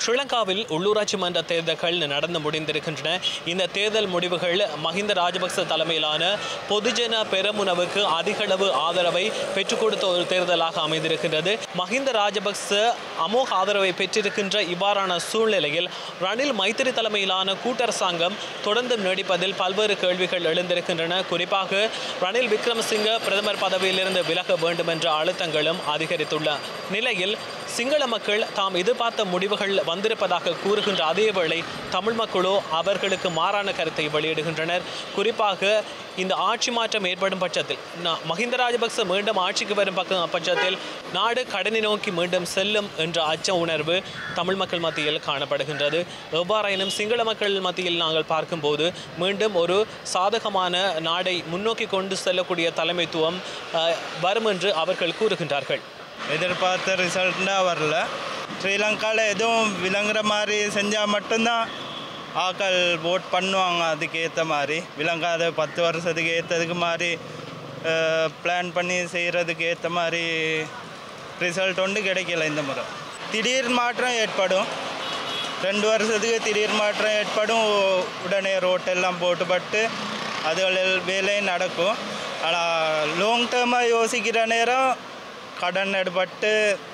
ஸ்ரீலங்காவில் உள்ளூராட்சி மன்ற தேர்தல்கள் நடந்து முடிந்திருக்கின்றன இந்த தேர்தல் முடிவுகள் மஹிந்த ராஜபக்ச தலைமையிலான பொதுஜன பெரமுனவுக்கு அதிகளவு ஆதரவை பெற்றுக் கொடுத்த ஒரு தேர்தலாக அமைந்திருக்கின்றது மஹிந்த ராஜபக்ச அமோக ஆதரவை பெற்றிருக்கின்ற இவ்வாறான சூழ்நிலையில் ரணில் மைத்திரி தலைமையிலான கூட்டரசாங்கம் தொடர்ந்து நீடிப்பதில் பல்வேறு கேள்விகள் எழுந்திருக்கின்றன குறிப்பாக ரணில் விக்ரமசிங்க பிரதமர் பதவியிலிருந்து விலக வேண்டும் என்ற அழுத்தங்களும் அதிகரித்துள்ள நிலையில் சிங்கள மக்கள் தாம் எதிர்பார்த்த முடிவுகள் வந்திருப்பதாக கூறுகின்ற அதேவேளை தமிழ் மக்களோ அவர்களுக்கு மாறான கருத்தை வெளியிடுகின்றனர் குறிப்பாக இந்த ஆட்சி மாற்றம் ஏற்படும் பட்சத்தில் நா- மஹிந்த ராஜபக்ச மீண்டும் ஆட்சிக்கு வரும் பக்க பட்சத்தில் நாடு கடனை நோக்கி மீண்டும் செல்லும் என்ற அச்ச உணர்வு தமிழ் மக்கள் மத்தியில் காணப்படுகின்றது எவ்வாறாயினும் சிங்கள மக்கள் மத்தியில் நாங்கள் பார்க்கும்போது மீண்டும் ஒரு சாதகமான நாடை முன்னோக்கி கொண்டு செல்லக்கூடிய தலைமைத்துவம் அஹ், வரும் என்று அவர்கள் கூறுகின்றார்கள் எதிர்பார்த்த ரிசல்ட்னா வரல ஸ்ரீலங்காவில் எதுவும் விளங்குற மாதிரி செஞ்சால் மட்டும்தான் ஆக்கள் ஓட் பண்ணுவாங்க அதுக்கு ஏற்ற மாதிரி விளங்காத பத்து வருஷத்துக்கு ஏற்றதுக்கு மாதிரி பிளான் பண்ணி செய்கிறதுக்கு ஏற்ற மாதிரி ரிசல்ட் ஒன்று கிடைக்கல இந்த முறை திடீர் மாற்றம் ஏற்படும் ரெண்டு வருஷத்துக்கு திடீர் மாற்றம் ஏற்படும் உ- உடனே ரோட்டெல்லாம் போட்டுப்பட்டு அதுகளில் வேலை நடக்கும் ஆனால் லாங் டேர்மாக யோசிக்கிற நேரம் கடன் எடுபட்டு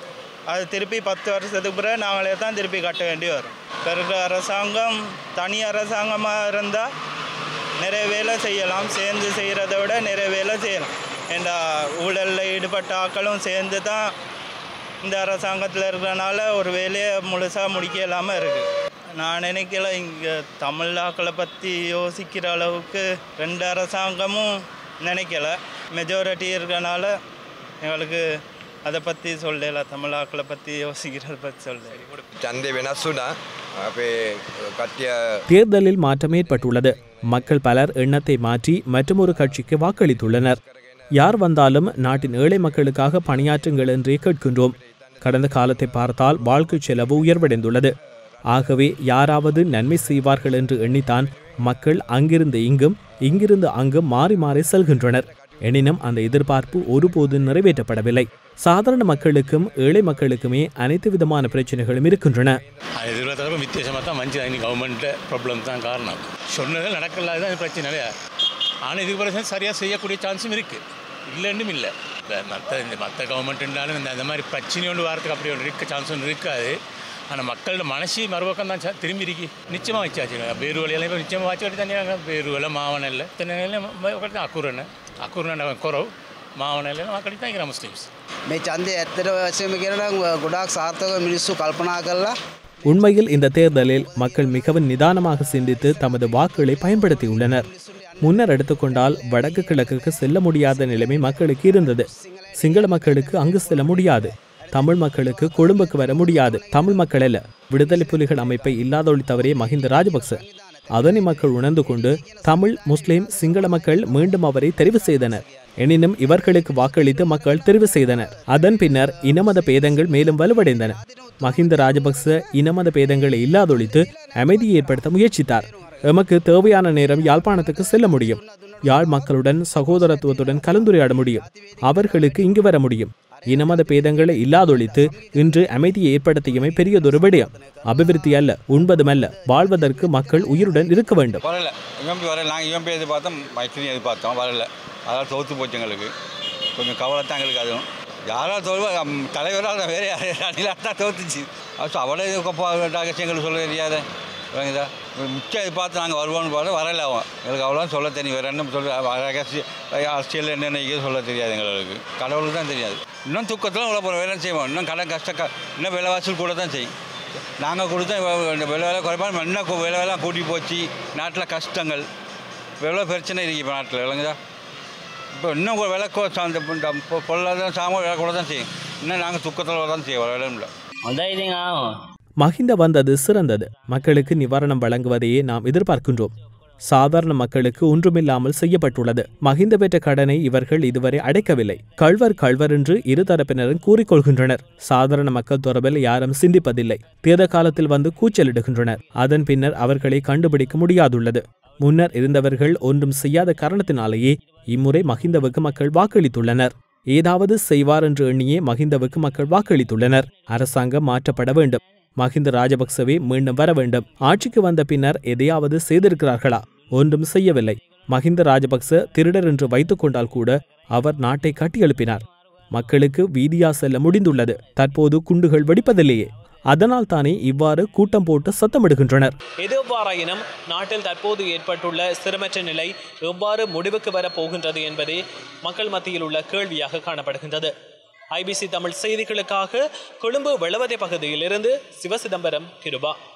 அது திருப்பி பத்து வருஷத்துக்கு பிறகு நாங்களே தான் திருப்பி கட்ட வேண்டி வரும் இப்போ இருக்கிற அரசாங்கம் தனி அரசாங்கமாக இருந்தால் நிறைய வேலை செய்யலாம் சேர்ந்து செய்கிறத விட நிறைய வேலை செய்யலாம் ஏண்டா ஊழலில் ஈடுபட்ட ஆக்களும் சேர்ந்து தான் இந்த அரசாங்கத்தில் இருக்கிறனால ஒரு வேலையை முழுசாக முடிக்க இல்லாமல் இருக்குது நான் நினைக்கல இங்கே தமிழ் ஆக்களை பற்றி யோசிக்கிற அளவுக்கு ரெண்டு அரசாங்கமும் நினைக்கல மெஜாரிட்டி இருக்கனால எங்களுக்கு அதை பற்றி சொல்லல தமிழ் ஆக்களை பற்றி யோசிக்கிறத பற்றி சொல்லல ඡන්දය වෙනස් වුණා අපේ කට්ටිය தேர்தலில் மாற்றம் ஏற்பட்டுள்ளது மக்கள் பலர் எண்ணத்தை மாற்றி மற்றொரு கட்சிக்கு வாக்களித்துள்ளனர் யார் வந்தாலும் நாட்டின் ஏழை மக்களுக்காக பணியாற்றுங்கள் என்றே கேட்கின்றோம் கடந்த காலத்தை பார்த்தால் வாழ்க்கை செலவு உயர்வடைந்துள்ளது ஆகவே யாராவது நன்மை செய்வார்கள் என்று எண்ணித்தான் மக்கள் அங்கிருந்து இங்கும் இங்கிருந்து அங்கும் மாறி மாறி செல்கின்றனர் எனினும் அந்த எதிர்பார்ப்பு ஒருபோதும் நிறைவேற்றப்படவில்லை சாதாரண மக்களுக்கும் ஏழை மக்களுக்குமே அனைத்து விதமான பிரச்சனைகளும் இருக்கின்றன அது எதிர்பார்த்தப்ப வித்தியாசமாக தான் வந்துச்சு இன்னைக்கு கவர்மெண்ட்டு ப்ராப்ளம் தான் காரணம் சொன்னது நடக்கல அதுதான் பிரச்சனை இல்லையா ஆனால் இதுக்கு பிறகு சரியாக செய்யக்கூடிய சான்ஸும் இருக்குது இல்லைன்னும் இல்லை இப்போ மற்ற இந்த மற்ற கவர்மெண்ட்டுனாலும் இந்த அந்த மாதிரி பிரச்சனை ஒன்று வரதுக்கு அப்படி ஒன்று இருக்க சான்ஸ் ஒன்று இருக்காது ஆனால் மக்களோட மனசு மறுபக்கம் தான் சா- திரும்பி இருக்கு நிச்சயமாக வச்சாச்சு பேரு வழியெல்லாம் இப்போ நிச்சயமாக வச்சு கட்டி தனியாக பேரு வலை மாவனல்ல தென்னை அக்குரனை அக்குரனை குறவு මාවනැලෙන මකටි තයි මුස්ලිම්ස්. මේ චන්දය ඇත්තට වශයම කියනට ගොඩක් සාර්ථක මිනිස්සු කල්පනා කරලා உண்மையில் இந்த தேர்தலில் மக்கள் மிகவும் நிதானமாக சிந்தித்து தமது வாக்குகளை பயன்படுத்தியுள்ளனர் முன்னர் எடுத்துக்கொண்டால் வடக்கு கிழக்குக்கு செல்ல முடியாத நிலைமை மக்களுக்கு இருந்தது சிங்கள மக்களுக்கு அங்கு செல்ல முடியாது தமிழ் மக்களுக்கு கொழும்புக்கு வர முடியாது தமிழ் மக்கள் அல்ல விடுதலை புலிகள் அமைப்பை இல்லாதொழித்தவரே மஹிந்த ராஜபக்ச அதனை மக்கள் உணர்ந்து கொண்டு தமிழ் முஸ்லிம் சிங்கள மக்கள் மீண்டும் அவரை தெரிவு செய்தனர் எனினும் இவர்களுக்கு வாக்களித்து மக்கள் தெரிவு செய்தனர் அதன் பின்னர் இனமத பேதங்கள் மேலும் வலுவடைந்தன மஹிந்த ராஜபக்ச இனமத பேதங்களை இல்லாதொழித்து அமைதியை ஏற்படுத்த முயற்சித்தார் எமக்கு தேவையான நேரம் யாழ்ப்பாணத்துக்கு செல்ல முடியும் யாழ் மக்களுடன் சகோதரத்துவத்துடன் கலந்துரையாட முடியும் அவர்களுக்கு இங்கு வர முடியும் இனமத பேதங்களை இல்லாதொழித்து இன்று அமைதியை ஏற்படுத்தியமை பெரியதொரு விடயம் அபிவிருத்தி அல்ல உண்பதுமல்ல வாழ்வதற்கு மக்கள் உயிருடன் இருக்க வேண்டும் வரல இவன் வரல நாங்கள் இவன் பேர் எதிர்பார்த்தோம் மைத்திரி எதிர்பார்த்தோம் வரல அதாவது தோற்று போச்சு எங்களுக்கு கொஞ்சம் கவலை தான் எங்களுக்கு அதுவும் யாராவது தோல்வா தலைவரால் வேறு யார் அணிலாக தான் தோத்துச்சு அது அவ்வளோ ரகசியம் எங்களுக்கு சொல்ல தெரியாத விளங்குதா முக்கியம் எதிர்பார்த்து நாங்கள் வருவோம்னு பார்த்தா வரல அவன் எங்களுக்கு அவ்வளோ சொல்ல தெரியும் வேறு என்ன சொல்ல ரகசிய அரசியல் என்னென்ன இருக்குது சொல்ல தெரியாது எங்களுக்கு கடவுளுக்கு தான் தெரியாது இன்னும் தூக்கத்தில் உள்ள போகிற வேலை செய்வோம் இன்னும் கடன் கஷ்ட க இன்னும் விலைவாசல் கூட தான் செய்யும் நாங்கள் கொடுத்தா இவ- இந்த விலை வேலை குறைப்பான இன்னும் கு- விலை வேலை கூட்டி போச்சு நாட்டில் கஷ்டங்கள் எவ்வளோ பிரச்சனை இருக்குது இப்போ நாட்டில் விளங்குதா இப்போ இன்னும் ஒரு விலை கொ- சா- இந்த இந்த பொ- பொருளாதார சாமான் விலை கூட தான் செய்யும் இன்னும் நாங்கள் துக்கத்தில் தான் செய்வோம் வேலை இல்லை හොඳයි ඉතින් ආවා மஹிந்த வந்தது சிறந்தது மக்களுக்கு நிவாரணம் வழங்குவதையே நாம் எதிர்பார்க்கின்றோம் சாதாரண மக்களுக்கு ஒன்றுமில்லாமல் செய்யப்பட்டுள்ளது மஹிந்த பெற்ற கடனை இவர்கள் இதுவரை அடைக்கவில்லை கள்வர் கள்வர் என்று இரு தரப்பினரும் கூறிக்கொள்கின்றனர் சாதாரண மக்கள் தொடர்பில் யாரும் சிந்திப்பதில்லை தேர்தல் காலத்தில் வந்து கூச்சலிடுகின்றனர் அதன் பின்னர் அவர்களை கண்டுபிடிக்க முடியாதுள்ளது முன்னர் இருந்தவர்கள் ஒன்றும் செய்யாத காரணத்தினாலேயே இம்முறை மஹிந்தவுக்கு மக்கள் வாக்களித்துள்ளனர் ஏதாவது செய்வார் என்று எண்ணியே மஹிந்தவுக்கு மக்கள் வாக்களித்துள்ளனர் அரசாங்கம் மாற்றப்பட வேண்டும் மஹிந்த ராஜபக்சவே மீண்டும் வர வேண்டும் ஆட்சிக்கு வந்த பின்னர் எதையாவது செய்திருக்கிறார்களா ஒன்றும் செய்யவில்லை மஹிந்த ராஜபக்ச திருடர் என்று வைத்துக் கொண்டால் கூட அவர் நாட்டை கட்டியெழுப்பினார் மக்களுக்கு வீதியா செல்ல முடிந்துள்ளது தற்போது குண்டுகள் வெடிப்பதில்லையே அதனால் தானே இவ்வாறு கூட்டம் போட்டு சத்தமிடுகின்றனர் எதுவாறாயினும் நாட்டில் தற்போது ஏற்பட்டுள்ள சிரமற்ற நிலை எவ்வாறு முடிவுக்கு வரப் போகின்றது என்பதே மக்கள் மத்தியில் உள்ள கேள்வியாக காணப்படுகின்றது ஐபிசி தமிழ் செய்திகளுக்காக கொழும்பு வெள்ளவதை பகுதியிலிருந்து சிவசிதம்பரம் கிருபா